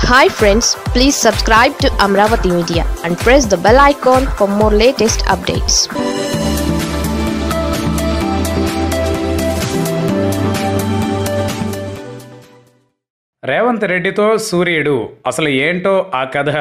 hi friends please subscribe to Amaravati media and press the bell icon for more latest updates Revanth రెడ్డితో సూర్యుడు అసలు ఏంటో ఆ కథ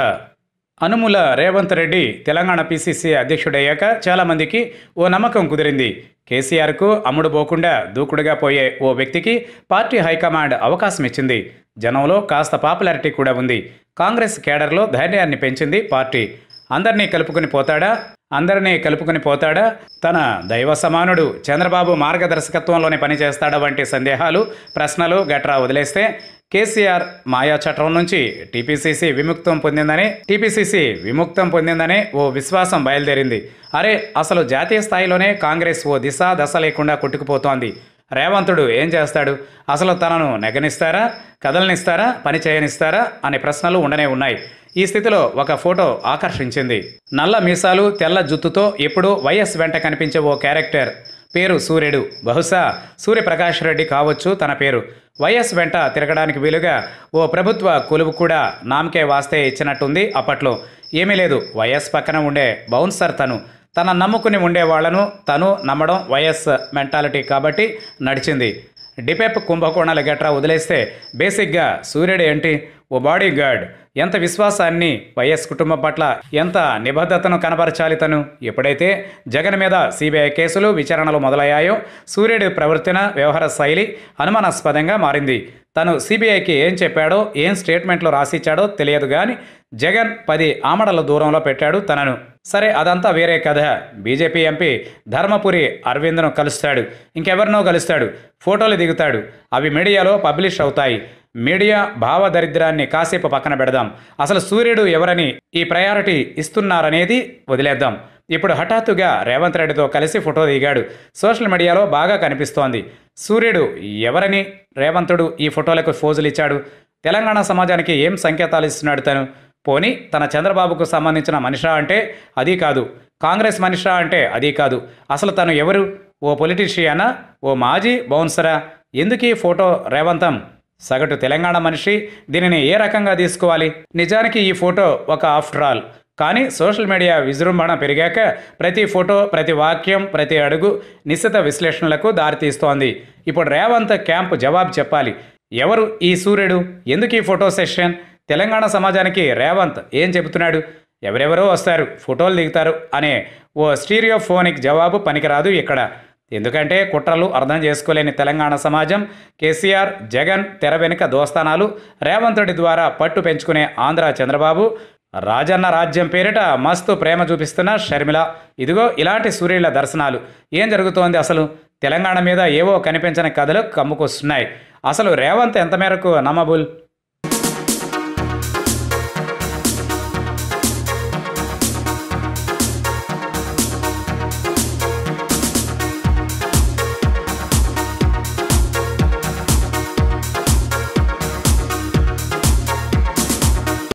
అనుముల రేవంత్ రెడ్డి తెలంగాణ పీసీసీ అధ్యక్షుడయ్యాక చాలామందికి ఓ నమ్మకం కుదిరింది కేసీఆర్కు అమ్ముడు పోకుండా దూకుడుగా పోయే ఓ వ్యక్తికి పార్టీ హైకమాండ్ అవకాశం ఇచ్చింది జనంలో కాస్త పాపులారిటీ కూడా ఉంది కాంగ్రెస్ కేడర్లో ధైర్యాన్ని పెంచింది పార్టీ అందరినీ కలుపుకుని పోతాడా అందరినీ కలుపుకుని పోతాడా తన దైవ సమానుడు చంద్రబాబు మార్గదర్శకత్వంలోనే పనిచేస్తాడా వంటి సందేహాలు ప్రశ్నలు గట్రా వదిలేస్తే కేసీఆర్ మాయా చట్టం నుంచి టీపీసీసీ విముక్తం పొందిందని టీపీసీసీ విముక్తం పొందిందనే ఓ విశ్వాసం బయలుదేరింది అరే అసలు జాతీయ స్థాయిలోనే కాంగ్రెస్ ఓ దిశ దశ లేకుండా కొట్టుకుపోతోంది రేవంతుడు ఏం చేస్తాడు అసలు తనను నెగనిస్తారా కదలనిస్తారా పని చేయనిస్తారా అనే ప్రశ్నలు ఉండనే ఉన్నాయి ఈ స్థితిలో ఒక ఫోటో ఆకర్షించింది నల్ల మీసాలు తెల్ల జుత్తుతో ఎప్పుడూ వైఎస్ వెంట కనిపించే ఓ క్యారెక్టర్ పేరు సూర్యుడు బహుశా సూర్యప్రకాష్ రెడ్డి కావచ్చు తన పేరు వైఎస్ వెంట తిరగడానికి వీలుగా ఓ ప్రభుత్వ కొలువు కూడా నామకే వాస్తే ఇచ్చినట్టుంది అప్పట్లో ఏమీ లేదు వైఎస్ పక్కన ఉండే బౌన్సర్ తను తన నమ్ముకుని ఉండే వాళ్లను తను నమ్మడం వైఎస్ మెంటాలిటీ కాబట్టి నడిచింది డిపెప్ కుంభకోణాల గట్రా వదిలేస్తే బేసిక్గా సూర్యుడు ఏంటి ఓ బాడీ గార్డ్ ఎంత విశ్వాసాన్ని వైఎస్ కుటుంబం పట్ల ఎంత నిబద్ధతను కనబరచాలి తను ఎప్పుడైతే జగన్ మీద సిబిఐ కేసులు విచారణలు మొదలయ్యాయో సూర్యుడి ప్రవర్తన వ్యవహార శైలి అనుమానాస్పదంగా మారింది తను సిబిఐకి ఏం చెప్పాడో ఏం స్టేట్మెంట్లో రాసిచ్చాడో తెలియదు కానీ జగన్ పది ఆమడల దూరంలో పెట్టాడు తనను సరే అదంతా వేరే కథ బీజేపీ ఎంపీ ధర్మపురి అరవింద్ను కలుస్తాడు ఇంకెవరినో కలుస్తాడు ఫోటోలు దిగుతాడు అవి మీడియాలో పబ్లిష్ అవుతాయి మీడియా భావదరిద్రాన్ని కాసేపు పక్కన పెడదాం అసలు సూర్యుడు ఎవరని ఈ ప్రయారిటీ ఇస్తున్నారనేది వదిలేద్దాం ఇప్పుడు హఠాత్తుగా రేవంత్ రెడ్డితో కలిసి ఫోటో దిగాడు సోషల్ మీడియాలో బాగా కనిపిస్తోంది సూర్యుడు ఎవరని రేవంతుడు ఈ ఫోటోలకు ఫోజులు ఇచ్చాడు తెలంగాణ సమాజానికి ఏం సంకేతాలు ఇస్తున్నాడు తను పోని తన చంద్రబాబుకు సంబంధించిన మనిషా అంటే అది కాదు కాంగ్రెస్ మనిషా అంటే అది కాదు అసలు తను ఎవరు ఓ పొలిటీషియనా ఓ మాజీ బౌన్సరా ఎందుకు ఈ ఫోటో రేవంతం సగటు తెలంగాణ మనిషి దీనిని ఏ రకంగా తీసుకోవాలి నిజానికి ఈ ఫోటో ఒక ఆఫ్టర్ ఆల్ కానీ సోషల్ మీడియా విజృంభణ పెరిగాక ప్రతి ఫోటో ప్రతి వాక్యం ప్రతి అడుగు నిశ్చిత విశ్లేషణలకు దారితీస్తోంది ఇప్పుడు రేవంత్ క్యాంప్ జవాబు చెప్పాలి ఎవరు ఈ సూర్యుడు ఎందుకు ఈ ఫోటో సెషన్ తెలంగాణ సమాజానికి రేవంత్ ఏం చెబుతున్నాడు ఎవరెవరో వస్తారు ఫోటోలు దిగుతారు అనే ఓ స్టీరియోఫోనిక్ జవాబు పనికిరాదు ఇక్కడ ఎందుకంటే కుట్రలు అర్థం చేసుకోలేని తెలంగాణ సమాజం కేసీఆర్ జగన్ తెర వెనుక దోస్తానాలు రేవంతుడి ద్వారా పట్టు పెంచుకునే ఆంధ్ర చంద్రబాబు రాజన్న రాజ్యం పేరిట మస్తు ప్రేమ చూపిస్తున్న షర్మిల ఇదిగో ఇలాంటి సూర్యుల దర్శనాలు ఏం జరుగుతోంది అసలు తెలంగాణ మీద ఏవో కనిపించని కథలు కమ్ముకొస్తున్నాయి అసలు రేవంత్ ఎంత మేరకు నమ్మబుల్